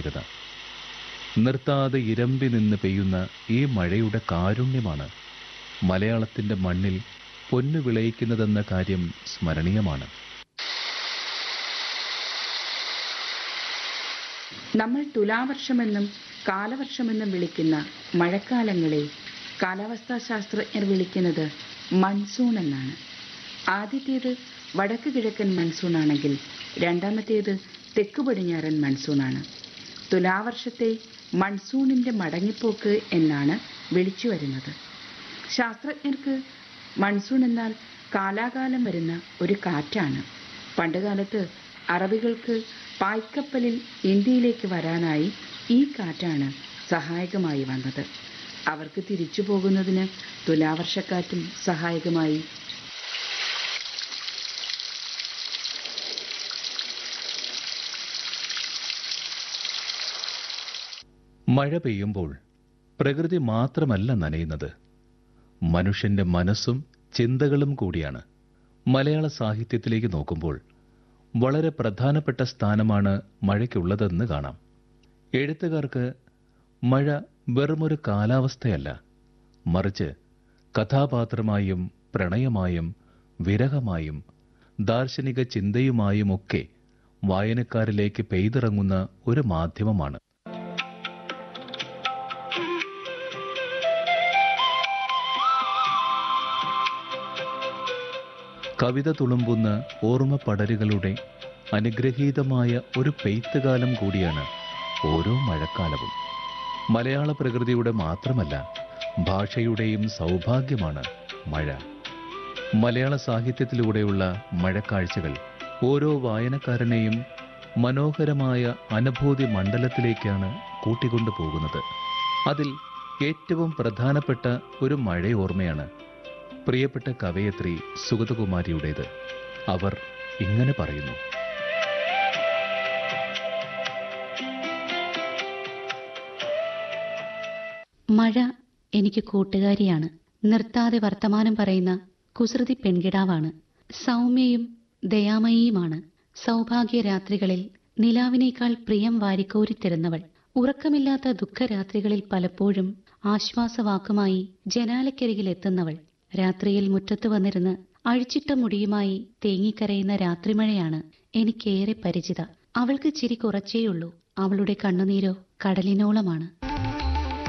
പ്രത്യേകത നിർത്താതെ ഇരമ്പി നിന്ന് പെയ്യുന്ന ഈ മഴയുടെ കാരുണ്യമാണ് മലയാളത്തിന്റെ മണ്ണിൽ പൊന്നു വിളയിക്കുന്നതെന്ന കാര്യം സ്മരണീയമാണ് നമ്മൾ തുലാവർഷമെന്നും കാലവർഷമെന്നും വിളിക്കുന്ന മഴക്കാലങ്ങളെ കാലാവസ്ഥാ ശാസ്ത്രജ്ഞർ വിളിക്കുന്നത് മൺസൂൺ എന്നാണ് ആദ്യത്തേത് വടക്ക് കിഴക്കൻ മൺസൂൺ ആണെങ്കിൽ രണ്ടാമത്തേത് തെക്കു പടിഞ്ഞാറൻ മൺസൂണാണ് തുലാവർഷത്തെ മൺസൂണിന്റെ മടങ്ങിപ്പോക്ക് എന്നാണ് വിളിച്ചു വരുന്നത് ശാസ്ത്രജ്ഞർക്ക് മൺസൂൺ എന്നാൽ കാലാകാലം വരുന്ന ഒരു കാറ്റാണ് പണ്ടുകാലത്ത് അറബികൾക്ക് പായ്ക്കപ്പലിൽ ഇന്ത്യയിലേക്ക് വരാനായി ഈ കാറ്റാണ് സഹായകമായി വന്നത് അവർക്ക് തിരിച്ചു പോകുന്നതിന് തുലാവർഷക്കാറ്റും സഹായകമായി മഴ പെയ്യുമ്പോൾ പ്രകൃതി മാത്രമല്ല നനയുന്നത് മനുഷ്യന്റെ മനസ്സും ചിന്തകളും കൂടിയാണ് മലയാള സാഹിത്യത്തിലേക്ക് നോക്കുമ്പോൾ വളരെ പ്രധാനപ്പെട്ട സ്ഥാനമാണ് മഴയ്ക്കുള്ളതെന്ന് കാണാം എഴുത്തുകാർക്ക് മഴ വെറുമൊരു കാലാവസ്ഥയല്ല മറിച്ച് കഥാപാത്രമായും പ്രണയമായും വിരഹമായും ദാർശനിക ചിന്തയുമായുമൊക്കെ വായനക്കാരിലേക്ക് പെയ്തിറങ്ങുന്ന ഒരു മാധ്യമമാണ് കവിത തുളുമ്പുന്ന ഓർമ്മ പടരുകളുടെ അനുഗ്രഹീതമായ ഒരു പെയ്ത്തുകാലം കൂടിയാണ് ഓരോ മഴക്കാലവും മലയാള പ്രകൃതിയുടെ മാത്രമല്ല ഭാഷയുടെയും സൗഭാഗ്യമാണ് മഴ മലയാള സാഹിത്യത്തിലൂടെയുള്ള മഴക്കാഴ്ചകൾ ഓരോ വായനക്കാരനെയും മനോഹരമായ അനുഭൂതി മണ്ഡലത്തിലേക്കാണ് കൂട്ടിക്കൊണ്ടു പോകുന്നത് അതിൽ ഏറ്റവും പ്രധാനപ്പെട്ട ഒരു മഴയോർമ്മയാണ് പ്രിയപ്പെട്ട കവയത്രി സുഗതകുമാരിയുടേത് അവർ ഇങ്ങനെ പറയുന്നു മഴ എനിക്ക് കൂട്ടുകാരിയാണ് നിർത്താതെ വർത്തമാനം പറയുന്ന കുസൃതി പെൺകിടാവാണ് സൗമ്യയും ദയാമയിയുമാണ് സൗഭാഗ്യ രാത്രികളിൽ നിലാവിനേക്കാൾ പ്രിയം വാരിക്കോരിത്തരുന്നവൾ ഉറക്കമില്ലാത്ത ദുഃഖരാത്രികളിൽ പലപ്പോഴും ആശ്വാസവാക്കുമായി ജനാലക്കരികിൽ എത്തുന്നവൾ രാത്രിയിൽ മുറ്റത്ത് വന്നിരുന്ന് അഴിച്ചിട്ട മുടിയുമായി തേങ്ങിക്കരയുന്ന രാത്രിമഴയാണ് എനിക്കേറെ പരിചിത അവൾക്ക് ചിരി കുറച്ചേയുള്ളൂ അവളുടെ കണ്ണുനീരോ കടലിനോളമാണ്